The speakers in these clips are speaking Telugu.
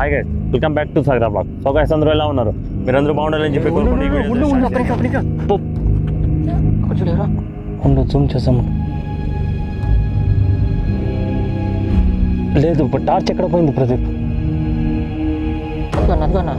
Hi guys welcome back to Sagara blog so guys అందరూ ఎలా ఉన్నారు మీరందరూ బాగుండాలని చెప్పి కోరుకుంటూ ఈ వీడియో start చేద్దాం. పో. ఉండు జూమ్ చేసాము లేదు ఇప్పుడు టార్చ్ ఎక్కడ పోయింది ప్రదీప్ అదిగోనా అదిగోనా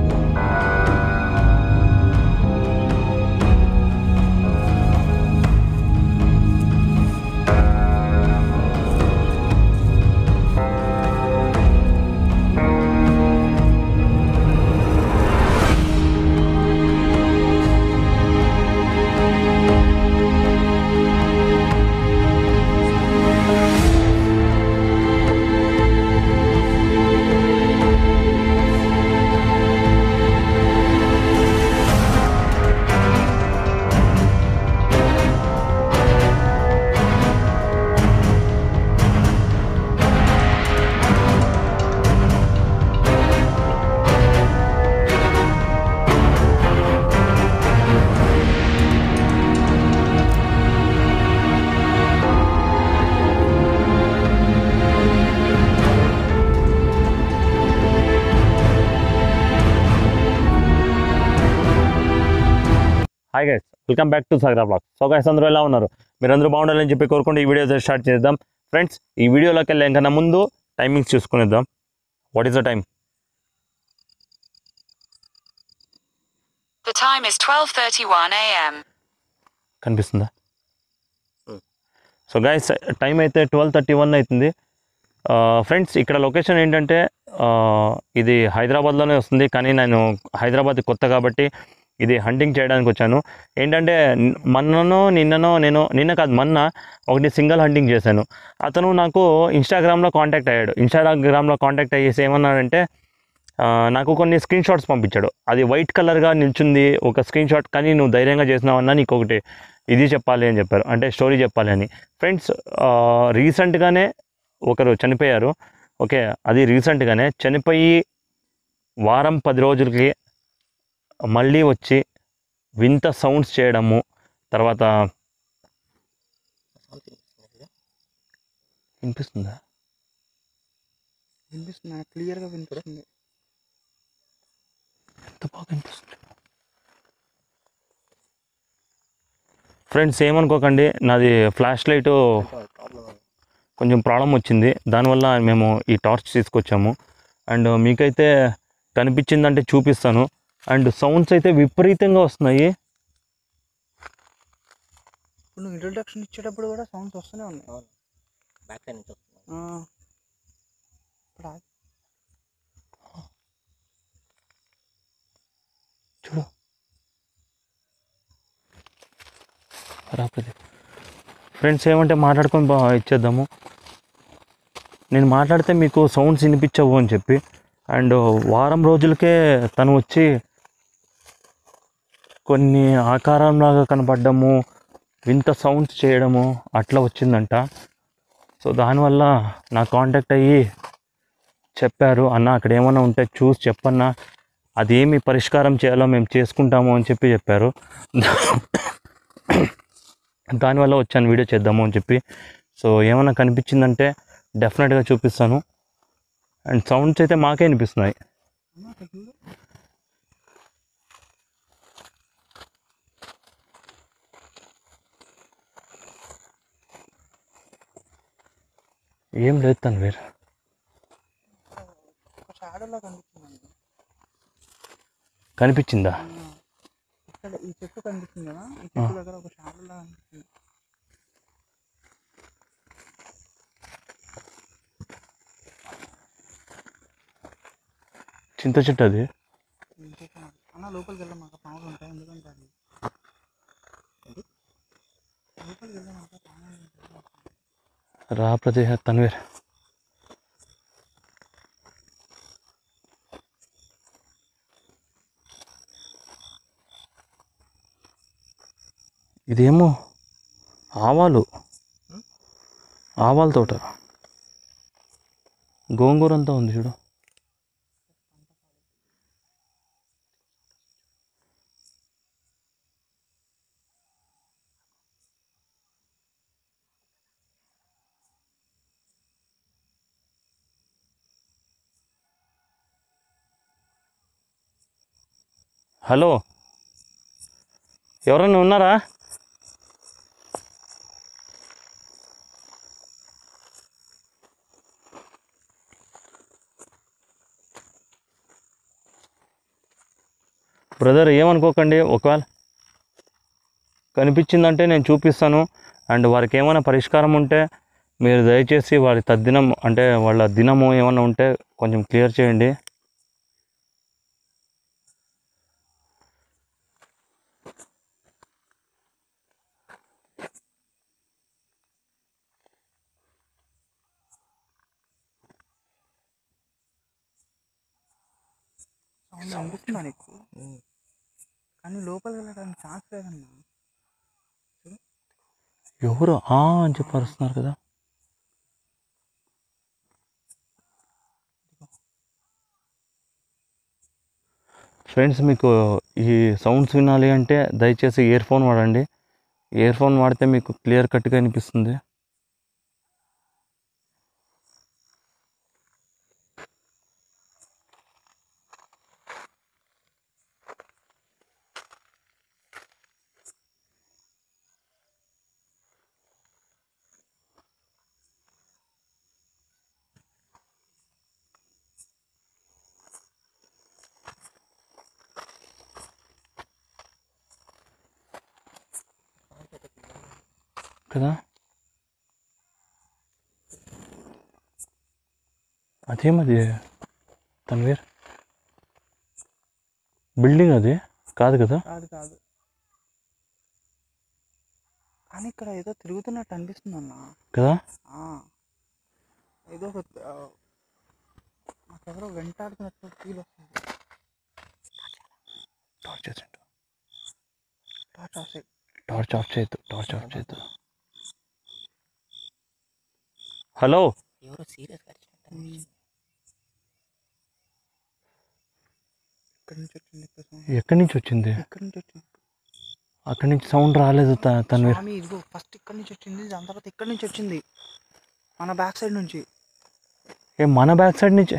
hi guys welcome back to Sagara blog so guys అందరూ ఎలా ఉన్నారు మీరందరూ బాగుండాలని చెప్పి కోరుకుంటూ ఈ వీడియో స్టార్ట్ చేద్దాం ఫ్రెండ్స్ ఈ వీడియోలోకి వెళ్ళే కన్నా ముందు టైమింగ్స్ చూసుకునేద్దాం what is the time The time is 12:31 a.m. కనిపిస్తుందా సో గైస్ టైం అయితే ట్వెల్వ్ థర్టీ వన్ అవుతుంది ఫ్రెండ్స్ ఇక్కడ లొకేషన్ ఏంటంటే ఆ, ఇది హైదరాబాద్లోనే వస్తుంది కానీ నేను హైదరాబాద్ కొత్త కాబట్టి ఇది హంటింగ్ చేయడానికి వచ్చాను ఏంటంటే న్- మొన్ననో నిన్ననో నేను నిన్న కాదు మొన్న ఒకటి సింగిల్ హంటింగ్ చేశాను అతను నాకు ఇన్స్టాగ్రామ్లో కాంటాక్ట్ అయ్యాడు ఇన్స్టాగ్రామ్లో కాంటాక్ట్ అయ్యేసి ఏమన్నాడంటే ఆ, నాకు కొన్ని స్క్రీన్ షాట్స్ పంపించాడు అది వైట్ కలర్గా నిల్చుంది ఒక స్క్రీన్ షాట్ కానీ నువ్వు ధైర్యంగా చేసినావన్నా నీకు ఒకటి ఇది చెప్పాలి అని చెప్పారు అంటే స్టోరీ చెప్పాలి అని ఫ్రెండ్స్ రీసెంట్గానే ఒకరు చనిపోయారు ఓకే అది రీసెంట్గానే చనిపోయి వారం పది రోజులకి మళ్ళీ వచ్చి వింత సౌండ్స్ చేయడము తర్వాత వినిపిస్తుందా వినిపిస్తుంది క్లియర్గా వినిపిస్తుంది ఎంత బాగా వినిపిస్తుంది ఫ్రెండ్స్ ఏమనుకోకండి నాది ఫ్లాష్ లైట్ కొంచెం ప్రాబ్లం వచ్చింది దానివల్ల మేము ఈ టార్చ్ తీసుకొచ్చాము అండ్ మీకైతే కనిపించిందంటే చూపిస్తాను అండ్ సౌండ్స్ అయితే విపరీతంగా వస్తున్నాయి ఇప్పుడు నువ్వు ఇంట్రొడక్షన్ ఇచ్చేటప్పుడు కూడా సౌండ్స్ వస్తూనే ఉన్నాయి బ్యాక్ సైడ్ నుంచి వస్తుంది ఆ. ఇప్పుడు ఆగు. చూడు రాకపోతే ఫ్రెండ్స్ ఏమంటే మాట్లాడుకొని బా ఇచ్చేద్దాము నేను మాట్లాడితే మీకు సౌండ్స్ వినిపించవు అని చెప్పి అండ్ వారం రోజులకే తను వచ్చి కొన్ని ఆకారంలాగా కనపడ్డము వింత సౌండ్స్ చేయడము అట్లా వచ్చిందంట సో దానివల్ల నా కాంటాక్ట్ అయ్యి చెప్పారు అన్న అక్కడ ఏమైనా ఉంటే చూసి చెప్పన్నా అదేమి పరిష్కారం చేయాలో మేము చేసుకుంటాము అని చెప్పి చెప్పారు దానివల్ల వచ్చాను వీడియో చేద్దాము అని చెప్పి సో ఏమైనా కనిపించిందంటే డెఫినెట్గా చూపిస్తాను అండ్ సౌండ్స్ అయితే మాకే వినిపిస్తున్నాయి అమ్మా, అక్కడ చూడు. ఏం లేదు తను వేరు ఒక షాడోలా కనిపిస్తుంది కనిపించిందా ఇక్కడ ఈ చెట్టు కనిపిస్తుంది కదా ఈ చెట్టు దగ్గర ఒక షాడోలా కనిపిస్తుంది చింత చెట్టు అది ఈ చెట్టు నాకు- అన్న లోపలికి వెళ్దాం మాకు పాములు ఉంటాయి ఎందుకంటే అది లోపలికి వెళ్దాం మాకు పాములు ఉంటాయి రా ప్రతి తన్వీర్ ఇదేమో ఆవాలు ఆవాల తోట గోంగూర అంతా ఉంది చూడు హలో ఎవరైనా ఉన్నారా బ్రదర్ ఏమనుకోకండి ఒకవేళ కనిపించిందంటే నేను చూపిస్తాను అండ్ వారికి ఏమైనా పరిష్కారం ఉంటే మీరు దయచేసి వారి తద్దినం అంటే వాళ్ళ దినము ఏమైనా ఉంటే కొంచెం క్లియర్ చేయండి సౌండ్ అనిపిస్తుందా నీకు కానీ లోపలికి వెళ్ళడానికి ఛాన్స్ లేదన్నా ఎవరు ఆ అని చెప్పి అరుస్తున్నారు కదా ఫ్రెండ్స్ మీకు ఈ సౌండ్స్ వినాలి అంటే దయచేసి ఇయర్ ఫోన్ వాడండి ఇయర్ ఫోన్ వాడితే మీకు క్లియర్ కట్గా అనిపిస్తుంది కదా అదేమది తన్వీర్ బిల్డింగ్ అది కాదు కదా కాదు కాదు కానీ ఇక్కడ ఏదో తిరుగుతున్నట్టు అనిపిస్తుంది అన్న కదా ఆ. ఏదో ఒక ఆ, నాకెవరో వెంటాడుతున్నట్టు ఫీల్ వస్తుంది టార్చ్ చేసిండు టార్చ్ ఆఫ్ చేయి. టార్చ్ ఆఫ్ చేయొద్దు టార్చ్ ఆఫ్ చేయొద్దు హలో ఎవరో సీరియస్ అరిచినట్టు ఉమ్. అనిపించింది. ఇక్కడి నుంచి వచ్చింది ఇక్కడ sound. ఎక్కడి నుంచి వచ్చింది ఇక్కడి నుంచి వచ్చింది అక్కడి నుంచి సౌండ్ రాలేదు త- తన్వీర్ స్వామి ఇదిగో ఫస్ట్ ఇక్కడి నుంచి వచ్చింది దాని తర్వాత ఇక్కడి నుంచి వచ్చింది మన బ్యాక్ సైడ్ నుంచి ఏ మన బ్యాక్ సైడ్ నుంచి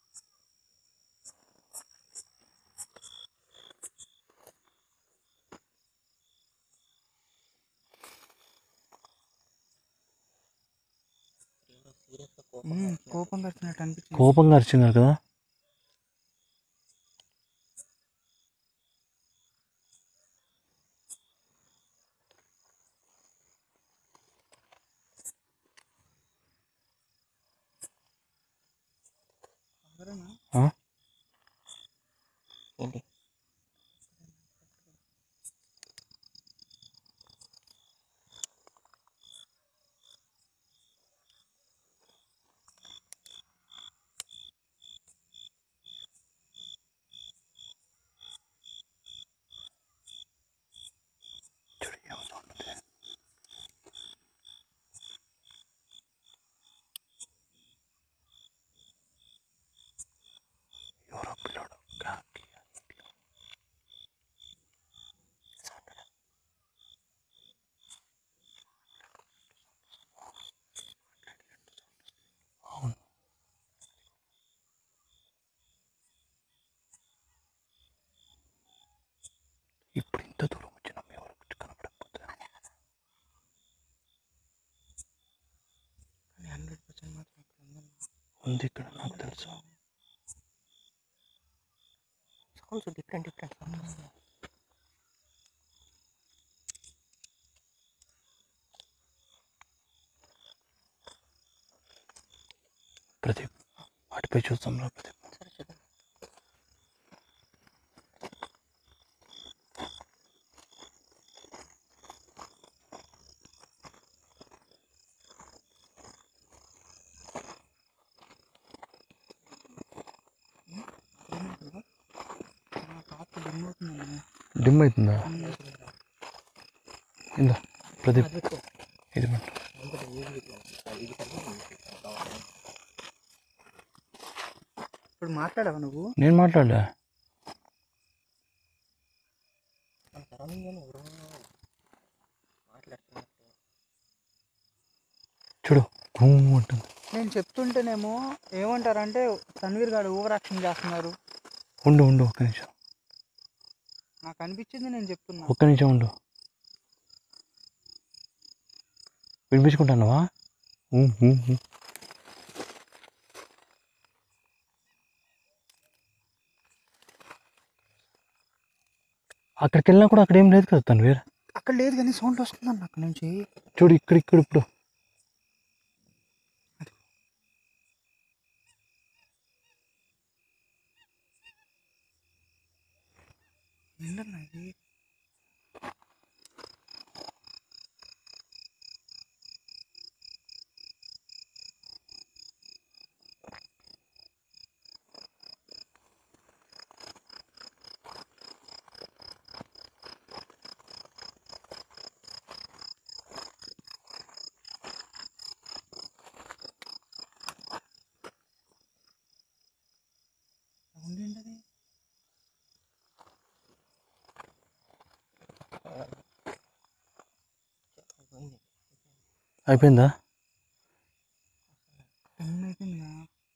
ఎవరో సీరియస్ గా ఉమ్, కోపం కోపం వచ్చినట్టు అనిపించింది కోపంగా అరిచినారు కదా ఎవరైనా? ఆ? ఏంటి చూడు ఏమో sound ఉంది. ఎవరో పిల్లోడు కాకి అవును ఇప్పుడు ఇంత దూరం వచ్చినాం ఎవరు కనపడకపోతే కానీ హండ్రెడ్ పర్సెంట్ మాత్రం ఇక్కడ ఉందన్న. ఉంది ఇక్కడ నాకు తెలుసు sounds different different sounds Pradeep అటుపై చూస్తాం రా ప్రదీప్ సరే చూద్దాం ఏమైంది బ్రో? నా టాప్ డిమ్ అవుతుందన్న. డిమ్ అవుతుందా ఇందా ప్రదీప్ అది పెట్టుకో ఇది పెట్టు ఇంకోటి మ్యూజిక్ ఇట్లా ఇది కలిపి మ్యూజిక్ కావాలి ఇప్పుడు మాట్లాడావా నువ్వు నేను మాట్లాడలే మన సరౌండింగ్ ఏమో ఎవరో మాట్లాడుతున్నట్టు చూడు ఊ అంటుంది నేను చెప్తుంటేనేమో ఏమంటారంటే తన్వీర్ గారు ఓవర్ యాక్షన్ చేస్తున్నారు ఉండు ఉండు ఒక నిమిషం నాకు అనిపించింది నేను చెప్తున్నా ఒక్క నిమిషం ఉండు వినిపించుకుంటున్నావా ఊ, ఊ, ఊ. అక్కడికి వెళ్ళినా కూడా అక్కడ ఏం లేదు కదా తను వేరే అక్కడ లేదు కానీ సౌండ్ వస్తుంది అన్న అక్కడ నుంచి చూడు ఇక్కడ ఇక్కడ ఇప్పుడు ఏంటన్నా ఇది సౌండ్ ఏంటది పోయింది. అయిపోయిందా టైం అయిపోయిందా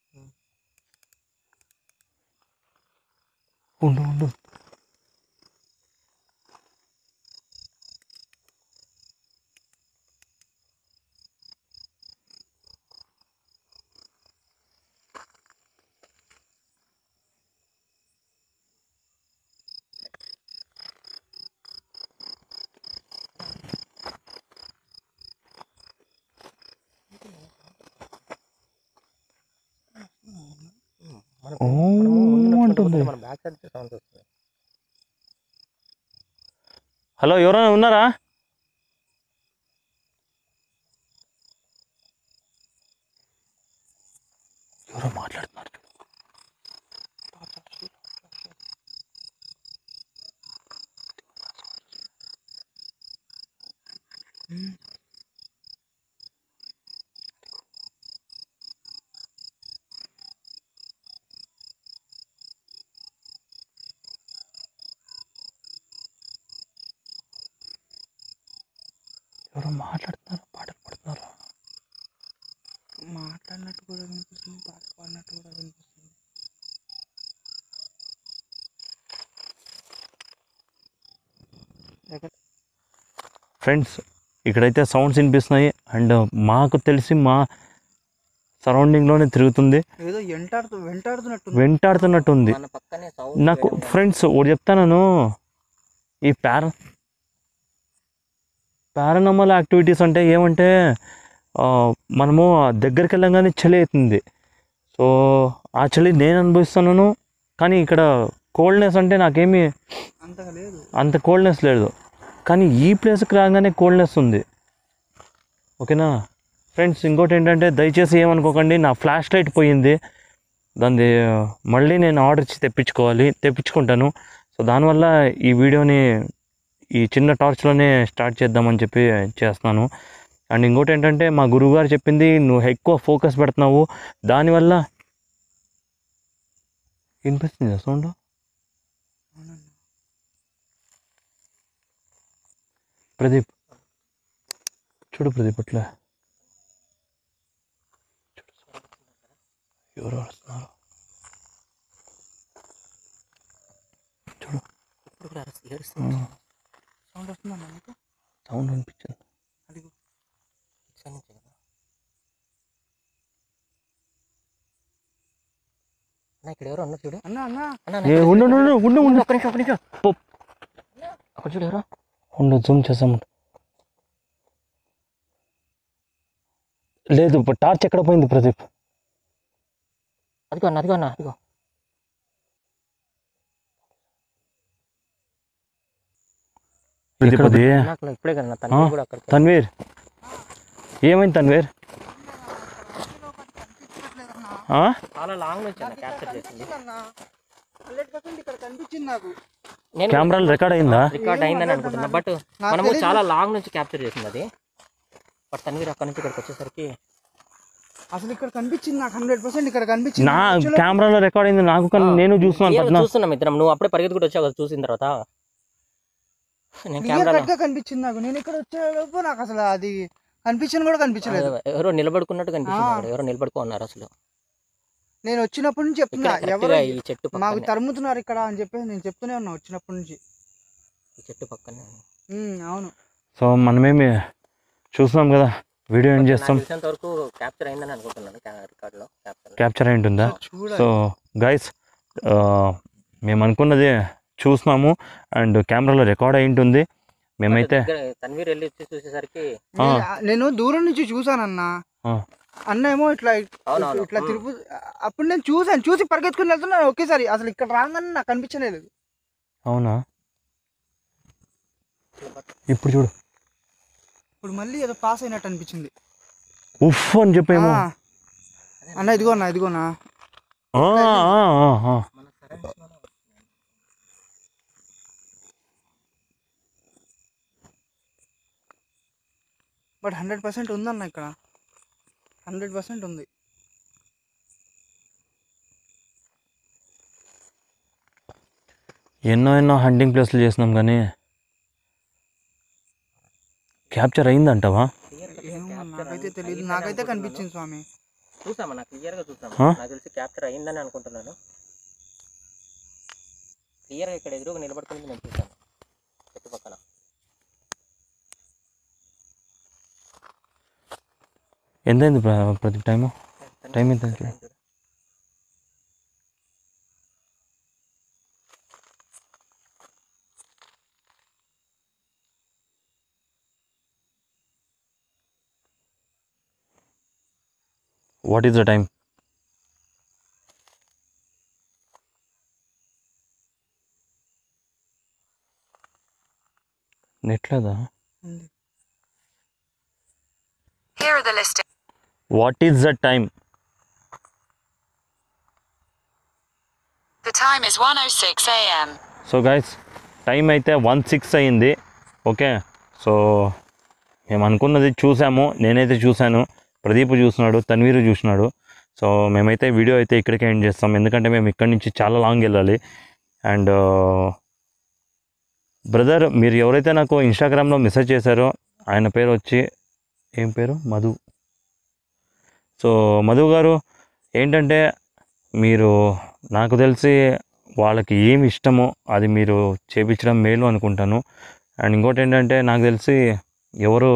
ఉండు ఉండు మన- ఓ మనము ముందు నడుచుకుంటూ అంటుంది. పోతే మన బ్యాక్ సైడ్ సౌండ్ వస్తుంది హలో ఎవరైనా ఉన్నారా ఎవరో మాట్లాడుతున్నారు ఎవరో మాట్లాడుతున్నారు పాటలు పాడుతున్నారు మాట్లాడినట్టు కూడా వినిపిస్తుంది పాట పాడినట్టు కూడా వినిపిస్తుంది ఎక్కడ ఫ్రెండ్స్ ఇక్కడైతే సౌండ్స్ వినిపిస్తున్నాయి అండ్ మాకు తెలిసి మా సరౌండింగ్లోనే తిరుగుతుంది ఏదో వెంటాడుతూ వెంటాడుతున్నట్టు వెంటాడుతున్నట్టు ఉంది మన పక్కనే సౌండ్ నాకు ఫ్రెండ్స్ ఒకటి చెప్తాను ఈ పార పారానామల్ యాక్టివిటీస్ అంటే ఏమంటే ఆ, మనము దగ్గరికి వెళ్ళంగానే చలి అవుతుంది సో ఆ చలి నేను అనుభవిస్తున్నాను కానీ ఇక్కడ కోల్డ్నెస్ అంటే నాకేమీ అంతగా లేదు అంత కోల్డ్నెస్ లేదు కానీ ఈ ప్లేస్కి రాగానే కోల్డ్నెస్ ఉంది ఓకేనా ఫ్రెండ్స్ ఇంకోటి ఏంటంటే దయచేసి ఏమనుకోకండి నా ఫ్లాష్ లైట్ పోయింది దాన్ని మళ్ళీ నేను ఆర్డర్ ఇచ్చి తెప్పించుకోవాలి తెప్పించుకుంటాను సో దానివల్ల ఈ వీడియోని ఈ చిన్న టార్చ్లోనే స్టార్ట్ చేద్దామని చెప్పి చేస్తున్నాను అండ్ ఇంకోటి ఏంటంటే మా గురువుగారు చెప్పింది నువ్వు ఎక్కువ ఫోకస్ పెడుతున్నావు దానివల్ల వినిపిస్తుంది సౌండ్ అవునన్నా ప్రదీప్ చూడు ప్రదీప్ అట్లా చూడు. ఎవరు వస్తున్నారు చూడు ఇప్పుడు కూడా అరుస్తు- ఏడుస్తుంది సౌండ్ వస్తుందన్నా మీకు సౌండ్ అనిపించింది అదిగో ఇటు సైడ్ నుంచి కదా అన్న ఇక్కడ ఎవరో ఉన్నారు చూడు అన్నా అన్నా అన్న, ఏ అన్న, ఉండు ఉండు ఉండు, ఉండు ఉండు ఒక్క నిమిషం ఒక్క నిమిషం పో. అక్కడ చూడు ఎవరో ఉండు జూమ్ చేసాము లేదు ఇప్పుడు టార్చ్ ఎక్కడ పోయింది ప్రదీప్ అదిగో అన్న అదిగో అన్న అదిగో ప్రదీప్ అది నాకు ఇప్పుడే కదా ఆ, తను కూడా అక్కడ తన్వీర్ ఏమైంది తన్వీర్ ఆ? చాలా లాంగ్ నుంచి అన్న క్యాప్చర్ చేసింది హండ్రెడ్ పర్సెంట్ ఇక్కడ కనిపించింది నాకు నేను కెమెరాలో రికార్డ్ అయిందా రికార్డ్ అయిందని అనుకుంటున్నా బట్ నాకు మనము తెలీదు. చాలా లాంగ్ నుంచి క్యాప్చర్ చేసింది అది బట్ తన్వీర్ అక్కడ నుంచి ఇక్కడికి వచ్చేసరికి అసలు ఇక్కడ కనిపించింది నాకు హండ్రెడ్ పర్సెంట్ ఇక్కడ కనిపించింది నా Actually, కెమెరాలో రికార్డ్ అయింది నాకు కానీ నేను చూస్తున్నాను clear గా పద్నా చూస్తున్నాం ఇద్దరం నువ్వు అప్పుడే పరిగెత్తుకుంటూ వచ్చావు కదా చూసిన తర్వాత నేను clear కెమెరాలో cut గా కనిపించింది నాకు నేను ఇక్కడ వచ్చేలోపు నాకు అసలు అది కనిపించని కూడా కనిపించలేదు ఎవరో నిలబడుకున్నట్టు కనిపిస్తుంది ఆ. అక్కడ ఎవరో నిలబడుకో ఉన్నారు అసలు నేను వచ్చినప్పటి నుంచి ఇక్కడ చెప్తున్నా correct ఎవరు గా ఈ చెట్టు మాకు పక్కనే. తరుముతున్నారు ఇక్కడ అని చెప్పేసి నేను చెప్తూనే ఉన్నా వచ్చినప్పటి నుంచి ఈ చెట్టు పక్కనే ఉమ్, అవును సో మనమేమి చూస్తున్నాం కదా వీడియో ఏం చేస్తాం నాకు తెలిసినంత వరకు క్యాప్చర్ అయిందని అనుకుంటున్నాను రికార్డ్ లో క్యాప్చర్ క్యాప్చర్ అయి ఉంటుందా చూడాలి సో గైస్ మేము అనుకున్నది చూస్తున్నాము అండ్ కెమెరాలో రికార్డ్ అయి ఉంటుంది మేమైతే తన్వీర్ వెళ్ళి వచ్చి చూసేసరికి నేను- నేను దూరం నుంచి చూసానన్న ఆ. అన్న ఏమో ఇట్లా అవునవును. ఇట్లా ఉమ్. తిరుపతి అప్పుడు నేను చూసాను చూసి పరిగెత్తుకుని వెళ్తున్నాను ఒకేసారి అసలు ఇక్కడ రాగానే నాకు కనిపించలేదు అవునా ఇప్పుడు చూడు ఇప్పుడు మళ్ళీ ఏదో పాస్ అయినట్టు అనిపించింది ఉఫ్ అని చెప్పేమో ఆ. అన్న ఇదిగో అన్న ఇదిగోనా ఆ, ఆ, ఆ, ఆ. మన surroundings లోనే వస్తుంది. బట్ హండ్రెడ్ పర్సెంట్ ఉందన్న ఇక్కడ హండ్రెడ్ పర్సెంట్ ఉంది ఎన్నో ఎన్నో హంటింగ్ ప్లేస్లు చేసినాం కానీ క్యాప్చర్ అయిందంటావా Clear గా ఏమో capture నాకైతే అయింది- తెలియదు అయిందని నాకైతే అనుకుంటున్నాను. కనిపించింది స్వామి చూసామా క్లియర్ గా చూసాము ఆ? నాకు తెలిసి క్యాప్చర్ అయిందని అనుకుంటున్నాను క్లియర్ గా ఇక్కడ ఎదురుగా నిలబడుతుంది నేను చూసాను చెట్టు పక్కన ఎంతైంది ప్ర- ప్రతి టైము టైం ఎంత అయింది? వాట్ ఈస్ ద టైం నెట్లేదా ఉంది. Here are the listings. What is the time The time is 1:06 a.m. So guys time అయితే వన్ సిక్స్ అయింది ఓకే సో మేము అనుకున్నది చూసాము నేనైతే చూశాను ప్రదీప్ చూసినాడు తన్వీరు చూసినాడు సో మేమైతే వీడియో అయితే ఇక్కడికే ఎండ్ చేస్తాం ఎందుకంటే మేము ఇక్కడి నుంచి చాలా లాంగ్ వెళ్ళాలి అండ్ బ్రదర్ మీరు ఎవరైతే నాకు ఇన్స్టాగ్రామ్లో మెసేజ్ చేశారో ఆయన పేరు వచ్చి ఏం పేరు మధు సో మధు గారు ఏంటంటే మీరు నాకు తెలిసి వాళ్ళకి ఏమి ఇష్టమో అది మీరు చేపించడం మేలు అనుకుంటాను అండ్ ఇంకోటి ఏంటంటే నాకు తెలిసి ఎవరు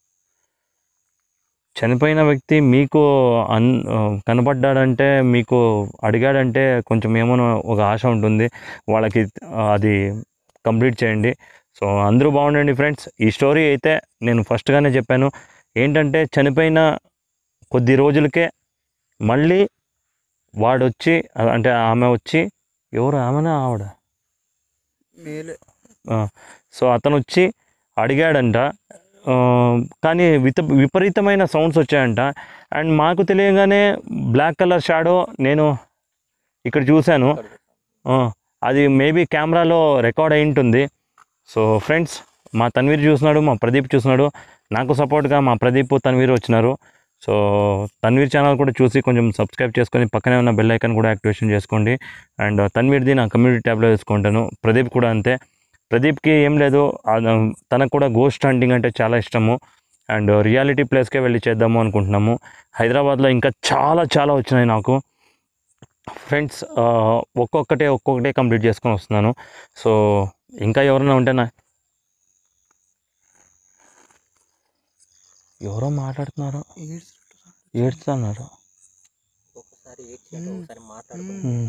చనిపోయిన వ్యక్తి మీకు అన్ కనపడ్డాడంటే మీకు అడిగాడంటే కొంచెం ఏమో ఒక ఆశ ఉంటుంది వాళ్ళకి ఆ, అది కంప్లీట్ చేయండి సో అందరూ బాగుండండి ఫ్రెండ్స్ ఈ స్టోరీ అయితే నేను ఫస్ట్గానే చెప్పాను ఏంటంటే చనిపోయిన కొద్ది రోజులకే మళ్ళీ వాడొచ్చి అంటే ఆమె వచ్చి ఎవరు ఆమెనా ఆవిడ మేలే సో అతను వచ్చి అడిగాడంట ఆ, కానీ విత విపరీతమైన సౌండ్స్ వచ్చాయంట అండ్ మాకు తెలియగానే బ్లాక్ కలర్ షాడో నేను ఇక్కడ చూశాను ఆ, అది మేబీ కెమెరాలో రికార్డ్ అయి ఉంటుంది సో ఫ్రెండ్స్ మా తన్వీర్ చూస్తున్నాడు మా ప్రదీప్ చూస్తున్నాడు నాకు సపోర్ట్గా మా ప్రదీప్ తన్వీర్ వచ్చినారు సో తన్వీర్ ఛానల్ కూడా చూసి కొంచెం సబ్స్క్రైబ్ చేసుకొని పక్కనే ఉన్న బెల్ ఐకాన్ కూడా యాక్టివేషన్ చేసుకోండి అండ్ తన్వీర్ది నా కమ్యూనిటీ ట్యాబ్లో వేసుకుంటాను ప్రదీప్ కూడా అంతే ప్రదీప్కి ఏం లేదు ఆ, తనకు కూడా గోస్ట్ హంటింగ్ అంటే చాలా ఇష్టము అండ్ రియాలిటీ ప్లేస్కే వెళ్ళి చేద్దాము అనుకుంటున్నాము హైదరాబాద్లో ఇంకా చాలా చాలా వచ్చినాయి నాకు ఫ్రెండ్స్ ఒక్కొక్కటే ఒక్కొక్కటే కంప్లీట్ చేసుకొని వస్తున్నాను సో ఇంకా ఎవరైనా ఉంటే నా ఎవరో మాట్లాడుతున్నారు ఏడ్చినట్టు ఏడుస్తున్నారు ఒకసారి ఏడ్చాడు మ్మ్. ఒకసారి మాట్లాడుకుంటూ మ్మ్.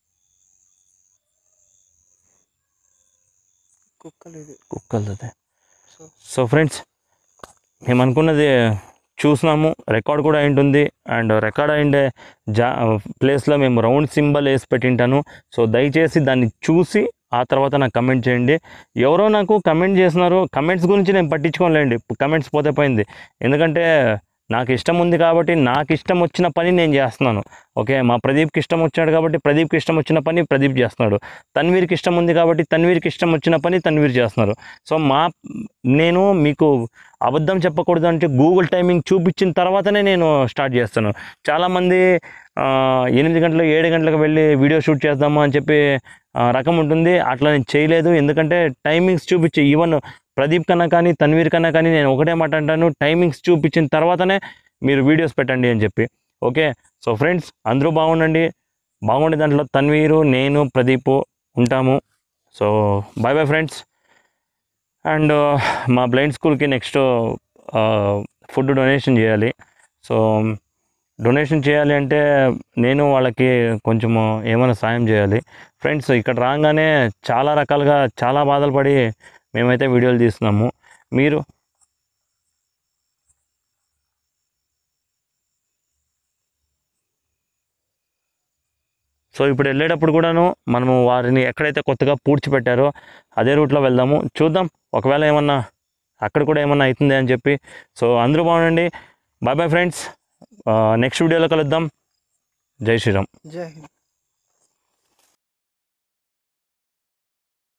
కుక్కలు ఇది కుక్కలదే సో సో ఫ్రెండ్స్ మేము అనుకున్నది చూసినాము రికార్డ్ కూడా అయింటుంది అండ్ రికార్డ్ అయిండే జా ప్లేస్లో మేము రౌండ్ సింబల్ వేసి పెట్టింటాను సో దయచేసి దాన్ని చూసి ఆ తర్వాత నాకు కమెంట్ చేయండి ఎవరో నాకు కమెంట్ చేసినారు కమెంట్స్ గురించి నేను పట్టించుకోలేండి కమెంట్స్ పోతే పోయింది ఎందుకంటే నాకు ఇష్టం ఉంది కాబట్టి నాకు ఇష్టం వచ్చిన పని నేను చేస్తున్నాను ఓకే మా ప్రదీప్కి ఇష్టం వచ్చాడు కాబట్టి ప్రదీప్కి ఇష్టం వచ్చిన పని ప్రదీప్ చేస్తున్నాడు తన్వీర్కి ఇష్టం ఉంది కాబట్టి తన్వీర్కి ఇష్టం వచ్చిన పని తన్వీర్ చేస్తున్నారు సో మా నేను మీకు అబద్ధం చెప్పకూడదు అంటే గూగుల్ టైమింగ్ చూపించిన తర్వాతనే నేను స్టార్ట్ చేస్తాను చాలామంది ఆ, ఎనిమిది గంటలకు ఏడు గంటలకు వెళ్ళి వీడియో షూట్ చేద్దాము అని చెప్పి ఆ, రకం ఉంటుంది అట్లా నేను చేయలేదు ఎందుకంటే టైమింగ్స్ చూపించి ఈవెన్ ప్రదీప్ కన్నా కానీ తన్వీర్ కన్నా కానీ నేను ఒకటే మాట అంటాను టైమింగ్స్ చూపించిన తర్వాతనే మీరు వీడియోస్ పెట్టండి అని చెప్పి ఓకే సో ఫ్రెండ్స్ అందరూ బాగుండండి బాగుండే దాంట్లో తన్వీరు నేను ప్రదీప్ ఉంటాము so bye bye friends and మా బ్లైండ్ స్కూల్కి నెక్స్ట్ ఫుడ్ డొనేషన్ చేయాలి సో డొనేషన్ చేయాలి అంటే నేను వాళ్ళకి కొంచెము ఏమైనా సాయం చేయాలి ఫ్రెండ్స్ ఇక్కడ రాగానే చాలా రకాలుగా చాలా బాధలు పడి మేమైతే వీడియోలు తీస్తున్నాము మీరు సో ఇప్పుడు వెళ్ళేటప్పుడు కూడాను మనము వారిని ఎక్కడైతే కొత్తగా పూడ్చిపెట్టారో అదే రూట్లో వెళ్దాము చూద్దాం ఒకవేళ ఏమన్నా అక్కడ కూడా ఏమన్నా అవుతుంది అని చెప్పి సో అందరూ బాగుండండి బాయ్ బాయ్ ఫ్రెండ్స్ నెక్స్ట్ వీడియోలో కలుద్దాం జై శ్రీరామ్ జై హింద్